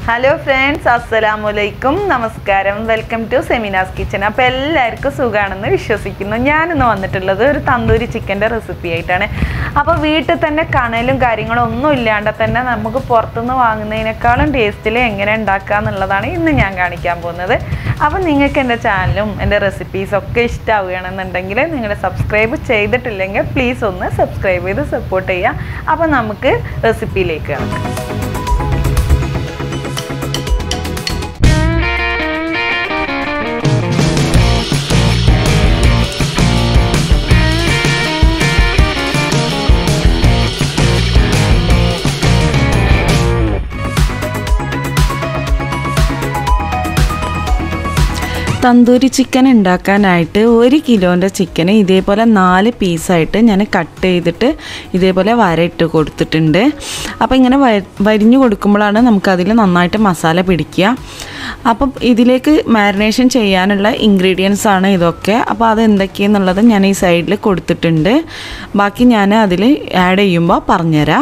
hello friends അസ്സലാമലൈക്കും നമസ്കാരം welcome to സെമിനാസ് kitchen അപ്പോൾ എല്ലാവർക്കും സുഖമാണെന്ന് വിശ്വസിക്കുന്നു ഞാനിന്ന് വന്നിട്ടുള്ളത് ഒരു തന്തൂരി ചിക്കൻ്റെ റെസിപ്പി ആയിട്ടാണ് അപ്പോൾ വീട്ടിൽ തന്നെ കണലും കാര്യങ്ങളും ഒന്നും ഇല്ലാണ്ട് തന്നെ നമുക്ക് പുറത്തുനിന്ന് വാങ്ങുന്നതിനേക്കാളും ടേസ്റ്റിൽ എങ്ങനെ ഉണ്ടാക്കുക എന്നുള്ളതാണ് ഇന്ന് ഞാൻ കാണിക്കാൻ പോകുന്നത് അപ്പോൾ നിങ്ങൾക്ക് എൻ്റെ ചാനലും എൻ്റെ റെസിപ്പീസൊക്കെ ഇഷ്ടമാവുകയാണെന്നുണ്ടെങ്കിൽ നിങ്ങൾ സബ്സ്ക്രൈബ് ചെയ്തിട്ടില്ലെങ്കിൽ പ്ലീസ് ഒന്ന് സബ്സ്ക്രൈബ് ചെയ്ത് സപ്പോർട്ട് ചെയ്യുക അപ്പോൾ നമുക്ക് റെസിപ്പിയിലേക്ക് കിടക്കാം തന്തൂരി ചിക്കൻ ഉണ്ടാക്കാനായിട്ട് ഒരു കിലോൻ്റെ ചിക്കന് ഇതേപോലെ നാല് പീസായിട്ട് ഞാൻ കട്ട് ചെയ്തിട്ട് ഇതേപോലെ വരയിട്ട് കൊടുത്തിട്ടുണ്ട് അപ്പോൾ ഇങ്ങനെ വ വരിഞ്ഞു കൊടുക്കുമ്പോഴാണ് നമുക്കതിൽ നന്നായിട്ട് മസാല പിടിക്കുക അപ്പം ഇതിലേക്ക് മാരിനേഷൻ ചെയ്യാനുള്ള ഇൻഗ്രീഡിയൻസ് ആണ് ഇതൊക്കെ അപ്പോൾ അത് എന്തൊക്കെയെന്നുള്ളത് ഞാൻ ഈ സൈഡിൽ കൊടുത്തിട്ടുണ്ട് ബാക്കി ഞാൻ അതിൽ ആഡ് ചെയ്യുമ്പോൾ പറഞ്ഞുതരാം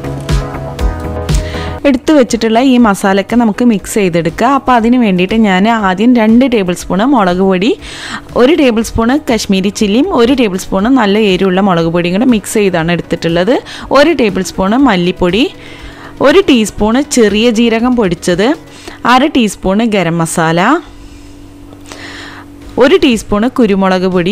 എടുത്തു വെച്ചിട്ടുള്ള ഈ മസാലയൊക്കെ നമുക്ക് മിക്സ് ചെയ്തെടുക്കുക അപ്പോൾ അതിന് വേണ്ടിയിട്ട് ഞാൻ ആദ്യം രണ്ട് ടേബിൾ സ്പൂണ് മുളക് പൊടി ഒരു ടേബിൾ സ്പൂണ് കശ്മീരി ചില്ലിയും ഒരു ടേബിൾ സ്പൂണ് നല്ല എരിവുള്ള മുളക് പൊടിയും കൂടെ മിക്സ് ചെയ്താണ് എടുത്തിട്ടുള്ളത് ഒരു ടേബിൾ സ്പൂണ് മല്ലിപ്പൊടി ഒരു ടീസ്പൂണ് ചെറിയ ജീരകം പൊടിച്ചത് അര ടീസ്പൂണ് ഗരം മസാല ഒരു ടീസ്പൂണ് കുരുമുളക് പൊടി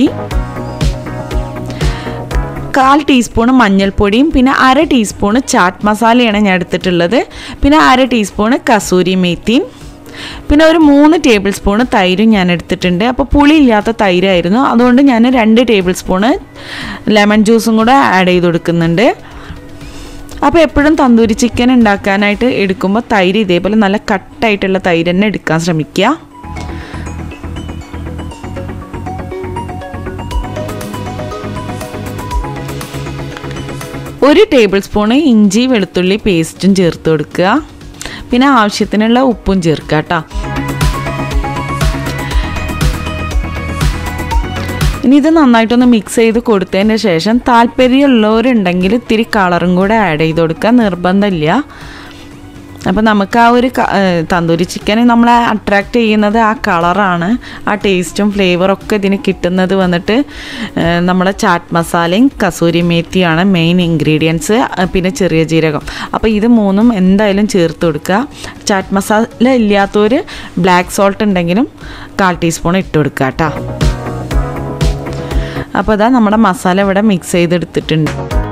കാൽ ടീസ്പൂൺ മഞ്ഞൾപ്പൊടിയും പിന്നെ അര ടീസ്പൂണ് ചാറ്റ് മസാലയാണ് ഞാൻ എടുത്തിട്ടുള്ളത് പിന്നെ അര ടീസ്പൂണ് കസൂരി മേത്തിയും പിന്നെ ഒരു മൂന്ന് ടേബിൾ സ്പൂണ് തൈരും ഞാൻ എടുത്തിട്ടുണ്ട് അപ്പോൾ പുളി ഇല്ലാത്ത തൈരായിരുന്നു അതുകൊണ്ട് ഞാൻ രണ്ട് ടേബിൾ സ്പൂണ് ലെമൺ ജ്യൂസും കൂടെ ആഡ് ചെയ്ത് കൊടുക്കുന്നുണ്ട് അപ്പോൾ എപ്പോഴും തന്തൂരി ചിക്കൻ ഉണ്ടാക്കാനായിട്ട് എടുക്കുമ്പോൾ തൈര് ഇതേപോലെ നല്ല കട്ടായിട്ടുള്ള തൈര് തന്നെ എടുക്കാൻ ശ്രമിക്കുക ഒരു ടേബിൾ സ്പൂണ് ഇഞ്ചി വെളുത്തുള്ളി പേസ്റ്റും ചേർത്ത് കൊടുക്കുക പിന്നെ ആവശ്യത്തിനുള്ള ഉപ്പും ചേർക്കുക കേട്ടോ ഇനി ഇത് നന്നായിട്ടൊന്ന് മിക്സ് ചെയ്ത് കൊടുത്തതിന് ശേഷം താല്പര്യമുള്ളവരുണ്ടെങ്കിൽ ഇത്തിരി കളറും കൂടെ ആഡ് ചെയ്ത് കൊടുക്കുക നിർബന്ധമില്ല അപ്പോൾ നമുക്ക് ആ ഒരു തന്തൂരി ചിക്കൻ നമ്മളെ അട്രാക്റ്റ് ചെയ്യുന്നത് ആ കളറാണ് ആ ടേസ്റ്റും ഫ്ലേവറൊക്കെ ഇതിന് കിട്ടുന്നത് വന്നിട്ട് നമ്മളെ ചാറ്റ് മസാലയും കസൂരി മേത്തിയാണ് മെയിൻ ഇൻഗ്രീഡിയൻസ് പിന്നെ ചെറിയ ജീരകം അപ്പോൾ ഇത് മൂന്നും എന്തായാലും ചേർത്ത് കൊടുക്കുക ചാറ്റ് മസാല ഇല്ലാത്തവർ ബ്ലാക്ക് സോൾട്ട് ഉണ്ടെങ്കിലും കാൽ ടീസ്പൂൺ ഇട്ട് കൊടുക്കുക കേട്ടോ അപ്പോൾ അതാ നമ്മുടെ മസാല ഇവിടെ മിക്സ് ചെയ്തെടുത്തിട്ടുണ്ട്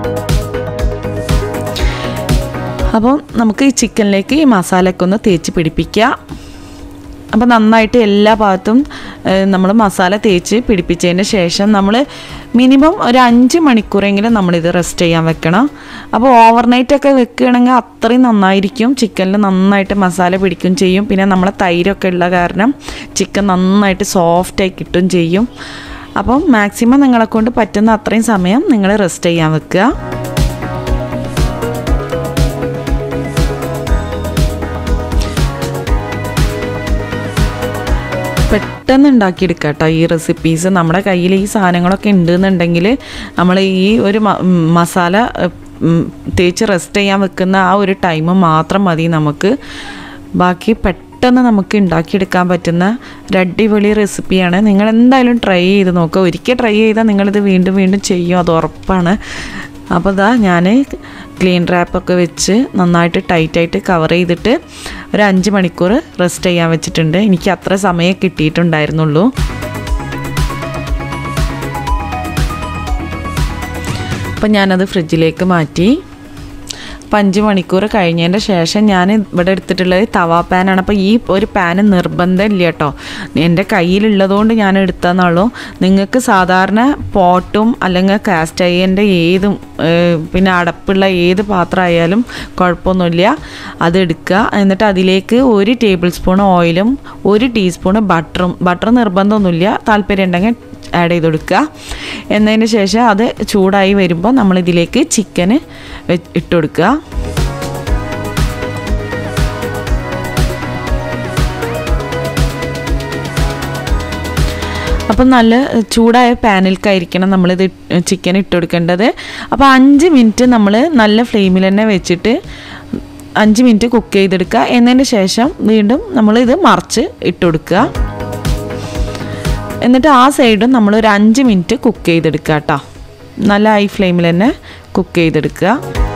അപ്പോൾ നമുക്ക് ഈ ചിക്കനിലേക്ക് ഈ മസാലയൊക്കെ ഒന്ന് തേച്ച് പിടിപ്പിക്കുക അപ്പോൾ നന്നായിട്ട് എല്ലാ ഭാഗത്തും നമ്മൾ മസാല തേച്ച് പിടിപ്പിച്ചതിന് ശേഷം നമ്മൾ മിനിമം ഒരു അഞ്ച് മണിക്കൂറെങ്കിലും നമ്മളിത് റെസ്റ്റ് ചെയ്യാൻ വെക്കണം അപ്പോൾ ഓവർനൈറ്റൊക്കെ വെക്കുകയാണെങ്കിൽ അത്രയും നന്നായിരിക്കും ചിക്കനിൽ നന്നായിട്ട് മസാല പിടിക്കും ചെയ്യും പിന്നെ നമ്മളെ തൈരൊക്കെ ഉള്ള കാരണം ചിക്കൻ നന്നായിട്ട് സോഫ്റ്റായി കിട്ടും ചെയ്യും അപ്പം മാക്സിമം നിങ്ങളെ കൊണ്ട് പറ്റുന്ന അത്രയും സമയം നിങ്ങൾ റെസ്റ്റ് ചെയ്യാൻ വെക്കുക പെട്ടെന്ന് ഉണ്ടാക്കിയെടുക്കുക കേട്ടോ ഈ റെസിപ്പീസ് നമ്മുടെ കയ്യിൽ ഈ സാധനങ്ങളൊക്കെ ഉണ്ടെന്നുണ്ടെങ്കിൽ നമ്മൾ ഈ ഒരു മസാല തേച്ച് റെസ്റ്റ് ചെയ്യാൻ വെക്കുന്ന ആ ഒരു ടൈം മാത്രം മതി നമുക്ക് ബാക്കി പെട്ടെന്ന് നമുക്ക് ഉണ്ടാക്കിയെടുക്കാൻ പറ്റുന്ന ഒരു അടിപൊളി റെസിപ്പിയാണ് നിങ്ങൾ എന്തായാലും ട്രൈ ചെയ്ത് നോക്കുക ഒരിക്കൽ ട്രൈ ചെയ്താൽ നിങ്ങളിത് വീണ്ടും വീണ്ടും ചെയ്യും അത് ഉറപ്പാണ് അപ്പോൾ ഇതാ ഞാൻ ക്ലീൻ റാപ്പൊക്കെ വെച്ച് നന്നായിട്ട് ടൈറ്റായിട്ട് കവർ ചെയ്തിട്ട് ഒരു അഞ്ച് മണിക്കൂർ റെസ്റ്റ് ചെയ്യാൻ വെച്ചിട്ടുണ്ട് എനിക്ക് അത്ര സമയം കിട്ടിയിട്ടുണ്ടായിരുന്നുള്ളൂ അപ്പം ഞാനത് ഫ്രിഡ്ജിലേക്ക് മാറ്റി അപ്പം അഞ്ച് മണിക്കൂർ കഴിഞ്ഞതിൻ്റെ ശേഷം ഞാൻ ഇവിടെ എടുത്തിട്ടുള്ളത് തവാ പാനാണ് അപ്പോൾ ഈ ഒരു പാന് നിർബന്ധമില്ല കേട്ടോ എൻ്റെ കയ്യിലുള്ളതുകൊണ്ട് ഞാൻ എടുത്തതെന്നുള്ളൂ നിങ്ങൾക്ക് സാധാരണ പോട്ടും അല്ലെങ്കിൽ കാസ്റ്റ് അയ്യൻ്റെ ഏതും പിന്നെ അടപ്പുള്ള ഏത് പാത്രമായാലും കുഴപ്പമൊന്നുമില്ല അത് എടുക്കുക എന്നിട്ട് അതിലേക്ക് ഒരു ടേബിൾ സ്പൂൺ ഓയിലും ഒരു ടീസ്പൂൺ ബട്ടറും ബട്ടർ നിർബന്ധമൊന്നുമില്ല താല്പര്യം ഉണ്ടെങ്കിൽ ആഡ് ചെയ്ത് കൊടുക്കുക എന്നതിന് ശേഷം അത് ചൂടായി വരുമ്പോൾ നമ്മളിതിലേക്ക് ചിക്കന് ഇട്ട് കൊടുക്കുക അപ്പം നല്ല ചൂടായ പാനിൽക്കായിരിക്കണം നമ്മളിത് ചിക്കൻ ഇട്ട് കൊടുക്കേണ്ടത് അപ്പോൾ അഞ്ച് മിനിറ്റ് നമ്മൾ നല്ല ഫ്ലെയിമിൽ തന്നെ വെച്ചിട്ട് അഞ്ച് മിനിറ്റ് കുക്ക് ചെയ്തെടുക്കുക എന്നതിന് ശേഷം വീണ്ടും നമ്മളിത് മറിച്ച് ഇട്ട് കൊടുക്കുക എന്നിട്ട് ആ സൈഡും നമ്മൾ ഒരു അഞ്ച് മിനിറ്റ് കുക്ക് ചെയ്തെടുക്കുക കേട്ടോ നല്ല ഹൈ ഫ്ലെയിമിൽ തന്നെ കുക്ക് ചെയ്തെടുക്കുക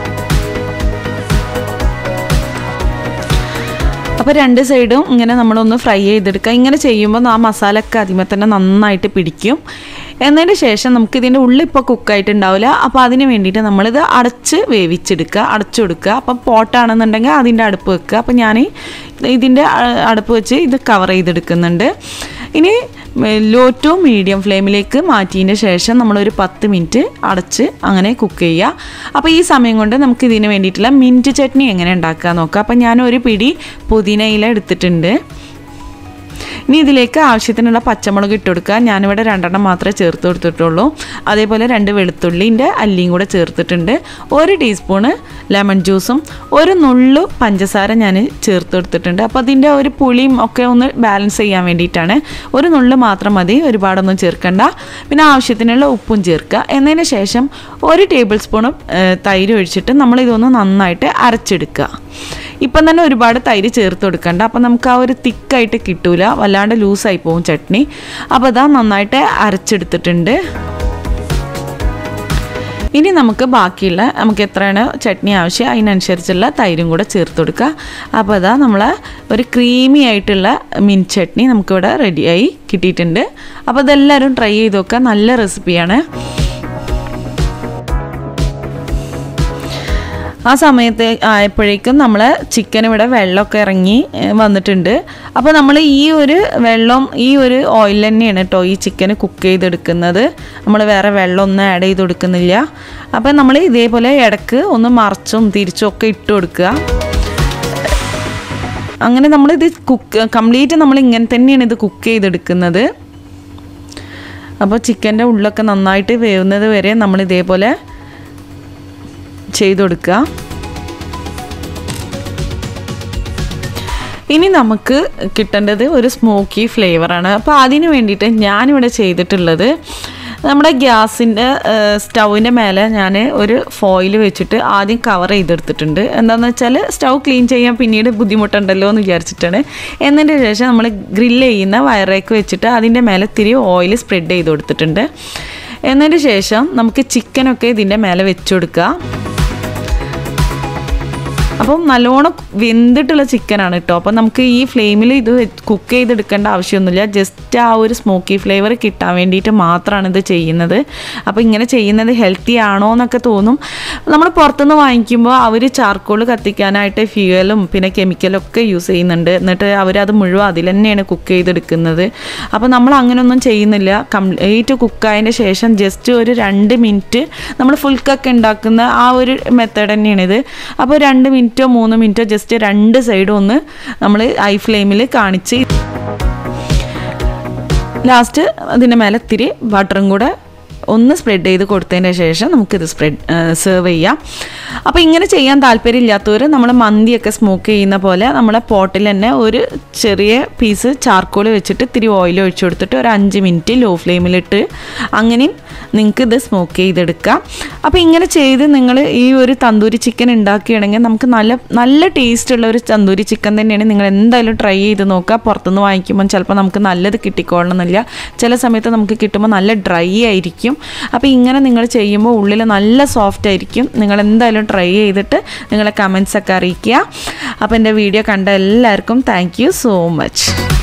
അപ്പോൾ രണ്ട് സൈഡും ഇങ്ങനെ നമ്മളൊന്ന് ഫ്രൈ ചെയ്തെടുക്കുക ഇങ്ങനെ ചെയ്യുമ്പോൾ ആ മസാലയൊക്കെ അതിമേ തന്നെ നന്നായിട്ട് പിടിക്കും എന്നതിന് ശേഷം നമുക്ക് ഇതിൻ്റെ ഉള്ളിൽ ഇപ്പോൾ കുക്കായിട്ടുണ്ടാവില്ല അപ്പോൾ അതിന് വേണ്ടിയിട്ട് നമ്മളിത് അടച്ച് വേവിച്ചെടുക്കുക അടച്ചു കൊടുക്കുക അപ്പം പോട്ടാണെന്നുണ്ടെങ്കിൽ അതിൻ്റെ അടുപ്പ് വെക്കുക അപ്പോൾ ഞാൻ ഇതിൻ്റെ അ- അടുപ്പ് വെച്ച് ഇത് കവർ ചെയ്തെടുക്കുന്നുണ്ട് ഇനി ലോ ടു മീഡിയം ഫ്ലെയിമിലേക്ക് മാറ്റിയതിന് ശേഷം നമ്മളൊരു പത്ത് മിനിറ്റ് അടച്ച് അങ്ങനെ കുക്ക് ചെയ്യുക അപ്പോൾ ഈ സമയം കൊണ്ട് നമുക്ക് ഇതിന് വേണ്ടിയിട്ടുള്ള മിൻറ്റ് ചട്നി എങ്ങനെ ഉണ്ടാക്കുക നോക്കാം അപ്പോൾ ഞാൻ ഒരു പിടി പുതിനയില എടുത്തിട്ടുണ്ട് ഇനി ഇതിലേക്ക് ആവശ്യത്തിനുള്ള പച്ചമുളക് ഇട്ട് കൊടുക്കുക ഞാനിവിടെ രണ്ടെണ്ണം മാത്രമേ ചേർത്ത് കൊടുത്തിട്ടുള്ളൂ അതേപോലെ രണ്ട് വെളുത്തുള്ളിൻ്റെ അല്ലിയും കൂടെ ചേർത്തിട്ടുണ്ട് ഒരു ടീസ്പൂണ് ലെമൺ ജ്യൂസും ഒരു നുള്ളു പഞ്ചസാര ഞാൻ ചേർത്ത് കൊടുത്തിട്ടുണ്ട് അപ്പോൾ അതിൻ്റെ ഒരു പുളിയും ഒക്കെ ഒന്ന് ബാലൻസ് ചെയ്യാൻ വേണ്ടിയിട്ടാണ് ഒരു നുള്ളു മാത്രം മതി ഒരുപാടൊന്നും ചേർക്കണ്ട പിന്നെ ആവശ്യത്തിനുള്ള ഉപ്പും ചേർക്കുക എന്നതിന് ശേഷം ഒരു ടേബിൾ സ്പൂണ് തൈര് ഒഴിച്ചിട്ട് നമ്മളിതൊന്ന് നന്നായിട്ട് അരച്ചെടുക്കുക ഇപ്പം തന്നെ ഒരുപാട് തൈര് ചേർത്ത് കൊടുക്കണ്ട അപ്പം നമുക്ക് ആ ഒരു തിക്കായിട്ട് കിട്ടൂല വല്ലാണ്ട് ലൂസായി പോകും ചട്നി അപ്പോൾ അതാ നന്നായിട്ട് അരച്ചെടുത്തിട്ടുണ്ട് ഇനി നമുക്ക് ബാക്കിയുള്ള നമുക്ക് എത്രയാണ് ചട്നി ആവശ്യം അതിനനുസരിച്ചുള്ള തൈരും കൂടെ ചേർത്ത് കൊടുക്കുക അപ്പോൾ അതാ നമ്മൾ ഒരു ക്രീമി ആയിട്ടുള്ള മിൻ ചട്നി നമുക്കിവിടെ റെഡിയായി കിട്ടിയിട്ടുണ്ട് അപ്പോൾ അതെല്ലാവരും ട്രൈ ചെയ്ത് നോക്കുക നല്ല റെസിപ്പിയാണ് ആ സമയത്ത് ആയപ്പോഴേക്കും നമ്മൾ ചിക്കൻ ഇവിടെ വെള്ളമൊക്കെ ഇറങ്ങി ഏഹ്, വന്നിട്ടുണ്ട് അപ്പോൾ നമ്മൾ ഈ ഒരു വെള്ളം ഈ ഒരു ഓയിൽ തന്നെയാണ് കേട്ടോ ഈ ചിക്കൻ കുക്ക് ചെയ്തെടുക്കുന്നത് നമ്മൾ വേറെ വെള്ളമൊന്നും ആഡ് ചെയ്ത് കൊടുക്കുന്നില്ല അപ്പോൾ നമ്മൾ ഇതേപോലെ ഇടക്ക് ഒന്ന് മറിച്ചും തിരിച്ചും ഒക്കെ ഇട്ട് കൊടുക്കുക അങ്ങനെ നമ്മളിത് കുക്ക് കംപ്ലീറ്റ് നമ്മൾ ഇങ്ങനെ തന്നെയാണ് ഇത് കുക്ക് ചെയ്തെടുക്കുന്നത് അപ്പോൾ ചിക്കൻ്റെ ഉള്ളൊക്കെ നന്നായിട്ട് വേവുന്നത് വരെ നമ്മൾ ഇതേപോലെ ചെയ്ത് കൊടുക്കുക ഇനി നമുക്ക് കിട്ടേണ്ടത് ഒരു സ്മോക്കി ഫ്ലേവറാണ് അപ്പോൾ അതിന് വേണ്ടിയിട്ട് ഞാനിവിടെ ചെയ്തിട്ടുള്ളത് നമ്മുടെ ഗ്യാസിൻ്റെ സ്റ്റൗവിൻ്റെ മേലെ ഞാൻ ഒരു ഫോയിൽ വെച്ചിട്ട് ആദ്യം കവർ ചെയ്തെടുത്തിട്ടുണ്ട് എന്താണെന്ന് വെച്ചാൽ സ്റ്റൗ ക്ലീൻ ചെയ്യാൻ പിന്നീട് ബുദ്ധിമുട്ടുണ്ടല്ലോ എന്ന് വിചാരിച്ചിട്ടാണ് എന്നതിൻ്റെ ശേഷം നമ്മൾ ഗ്രില്ല് ചെയ്യുന്ന വയറേക്ക് വെച്ചിട്ട് അതിൻ്റെ മേലെ ഇത്തിരി ഓയിൽ സ്പ്രെഡ് ചെയ്ത് കൊടുത്തിട്ടുണ്ട് എന്നതിന് ശേഷം നമുക്ക് ചിക്കനൊക്കെ ഇതിൻ്റെ മേലെ വെച്ച് കൊടുക്കുക അപ്പം നല്ലോണം വെന്തിട്ടുള്ള ചിക്കനാണ് കേട്ടോ അപ്പം നമുക്ക് ഈ ഫ്ലെയിമിൽ ഇത് കുക്ക് ചെയ്തെടുക്കേണ്ട ആവശ്യമൊന്നുമില്ല ജസ്റ്റ് ആ ഒരു സ്മോക്കി ഫ്ലേവർ കിട്ടാൻ വേണ്ടിയിട്ട് മാത്രമാണ് ഇത് ചെയ്യുന്നത് അപ്പോൾ ഇങ്ങനെ ചെയ്യുന്നത് ഹെൽത്തി ആണോ എന്നൊക്കെ തോന്നും നമ്മൾ പുറത്തുനിന്ന് വാങ്ങിക്കുമ്പോൾ അവർ ചാർക്കോൾ കത്തിക്കാനായിട്ട് ഫ്യൂവലും പിന്നെ കെമിക്കലും ഒക്കെ യൂസ് ചെയ്യുന്നുണ്ട് എന്നിട്ട് അവരത് മുഴുവൻ അതിൽ തന്നെയാണ് കുക്ക് ചെയ്തെടുക്കുന്നത് അപ്പോൾ നമ്മൾ അങ്ങനെയൊന്നും ചെയ്യുന്നില്ല കംപ്ലീറ്റ് കുക്കായതിൻ്റെ ശേഷം ജസ്റ്റ് ഒരു രണ്ട് മിനിറ്റ് നമ്മൾ ഫുൾ കക്ക് ഉണ്ടാക്കുന്ന ആ ഒരു മെത്തേഡ് തന്നെയാണിത് അപ്പോൾ രണ്ട് മിനിറ്റോ മൂന്ന് മിനിറ്റോ ജസ്റ്റ് രണ്ട് സൈഡും ഒന്ന് നമ്മൾ ഹൈ ഫ്ലെയിമിൽ കാണിച്ച് ലാസ്റ്റ് അതിൻ്റെ മേലെ ഇത്തിരി ബട്ടറും കൂടെ ഒന്ന് സ്പ്രെഡ് ചെയ്ത് കൊടുത്തതിന് ശേഷം നമുക്കിത് സ്പ്രെഡ് സെർവ് ചെയ്യാം അപ്പോൾ ഇങ്ങനെ ചെയ്യാൻ താല്പര്യമില്ലാത്തവർ നമ്മൾ മന്തിയൊക്കെ സ്മോക്ക് ചെയ്യുന്ന പോലെ നമ്മളെ പോട്ടിൽ തന്നെ ഒരു ചെറിയ പീസ് ചാർക്കോൾ വെച്ചിട്ട് ഇത്തിരി ഓയിൽ ഒഴിച്ചു കൊടുത്തിട്ട് ഒരു അഞ്ച് മിനിറ്റ് ലോ ഫ്ലെയിമിലിട്ട് അങ്ങനെയും നിങ്ങൾക്ക് ഇത് സ്മോക്ക് ചെയ്തെടുക്കാം അപ്പോൾ ഇങ്ങനെ ചെയ്ത് നിങ്ങൾ ഈ ഒരു തന്തൂരി ചിക്കൻ ഉണ്ടാക്കുകയാണെങ്കിൽ നമുക്ക് നല്ല നല്ല ടേസ്റ്റ് ഉള്ള ഒരു തന്തൂരി ചിക്കൻ തന്നെയാണ് നിങ്ങൾ എന്തായാലും ട്രൈ ചെയ്ത് നോക്കുക പുറത്തുനിന്ന് വാങ്ങിക്കുമ്പോൾ ചിലപ്പോൾ നമുക്ക് നല്ലത് കിട്ടിക്കൊള്ളണമെന്നില്ല ചില സമയത്ത് നമുക്ക് കിട്ടുമ്പോൾ നല്ല ഡ്രൈ ആയിരിക്കും അപ്പോൾ ഇങ്ങനെ നിങ്ങൾ ചെയ്യുമ്പോൾ ഉള്ളിൽ നല്ല സോഫ്റ്റ് ആയിരിക്കും നിങ്ങൾ എന്തായാലും ട്രൈ ചെയ്തിട്ട് നിങ്ങളെ കമൻസ് ഒക്കെ അറിയിക്കുക അപ്പോൾ എൻ്റെ വീഡിയോ കണ്ട എല്ലാവർക്കും താങ്ക് യു സോ മച്ച്